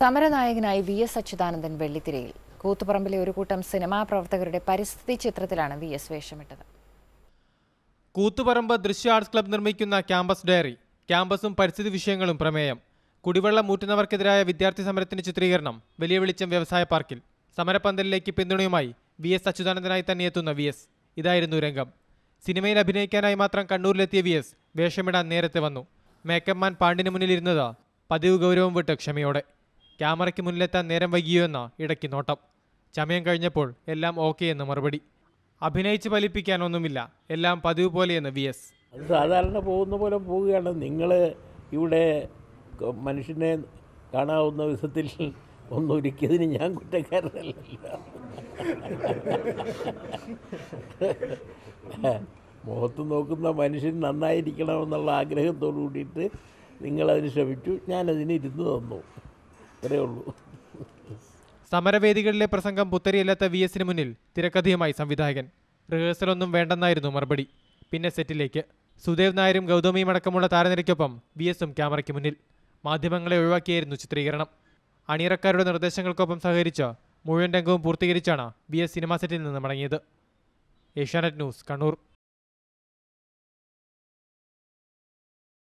സമരനായകനായി V S Achuthanandan വെള്ളിത്തിരയിൽ കൂത്തുപറമ്പിലെ ഒരു കൂട്ടം സിനിമാ പ്രവർത്തകരുടെ പരിസ്ഥിതി ചിത്രത്തിലാണ് വി എസ് വേഷമിട്ടത് കൂത്തുപറമ്പ് ദൃശ്യ ആർട്സ് ക്ലബ് നിർമ്മിക്കുന്ന ക്യാമ്പസ് ഡയറി ക്യാമ്പസും പരിസ്ഥിതി വിഷയങ്ങളും പ്രമേയം കുടിവെള്ളം ഊറ്റുന്നവർക്കെതിരായ വിദ്യാർത്ഥി സമരത്തിന് ചിത്രീകരണം വലിയ വെളിച്ചം വ്യവസായ പാർക്കിൽ സമരപന്തലിലേക്ക് പിന്തുണയുമായി വി എസ് അച്യുതാനന്ദനായി തന്നെ എത്തുന്ന വി എസ് ഇതായിരുന്നു രംഗം സിനിമയിൽ അഭിനയിക്കാനായി മാത്രം കണ്ണൂരിലെത്തിയ വി എസ് വേഷമിടാൻ നേരത്തെ വന്നു മേക്കപ്പ് മാൻ പാണ്ടിന് മുന്നിലിരുന്നത് പതിവ് ഗൗരവം വിട്ട് ക്ഷമയോടെ ക്യാമറയ്ക്ക് മുന്നിലെത്താൻ നേരം വൈകിയോ എന്ന ഇടയ്ക്ക് നോട്ടം ചമയം കഴിഞ്ഞപ്പോൾ എല്ലാം ഓക്കെ എന്ന് മറുപടി അഭിനയിച്ച് ഫലിപ്പിക്കാനൊന്നുമില്ല എല്ലാം പതിവ് പോലെയെന്ന് വി എസ് അത് സാധാരണ പോകുന്ന പോലെ പോവുകയാണ് നിങ്ങൾ ഇവിടെ ക- മനുഷ്യനെ കാണാവുന്ന വിധത്തിൽ ഒന്നും ഒരുക്കിയതിന് ഞാൻ കുറ്റക്കാരനല്ലല്ലോ മുഖത്ത് നോക്കുന്ന മനുഷ്യൻ നന്നായിരിക്കണമെന്നുള്ള ആഗ്രഹത്തോടു കൂടിയിട്ട് നിങ്ങളതിന് ശ്രമിച്ചു ഞാനതിന് ഇരുന്ന് തന്നു അത്രയേ ഉള്ളൂ സമരവേദികളിലെ പ്രസംഗം പുത്തരിയല്ലാത്ത വി എസിന് മുന്നിൽ തിരക്കഥയുമായി സംവിധായകൻ റിഹേഴ്സലൊന്നും വേണ്ടെന്നായിരുന്നു മറുപടി പിന്നെ സെറ്റിലേക്ക് സുദേവ് നായരും ഗൗതമിയും അടക്കമുള്ള താരനിരയ്ക്കൊപ്പം വി എസും ക്യാമറയ്ക്ക് മുന്നിൽ മാധ്യമങ്ങളെ ഒഴിവാക്കിയായിരുന്നു ചിത്രീകരണം അണിയറക്കാരുടെ നിർദ്ദേശങ്ങൾക്കൊപ്പം സഹകരിച്ച് മുഴുവൻ രംഗവും പൂർത്തീകരിച്ചാണ് വി എസ് സിനിമാ സെറ്റിൽ നിന്ന് മടങ്ങിയത് ഏഷ്യാനെറ്റ് ന്യൂസ് കണ്ണൂർ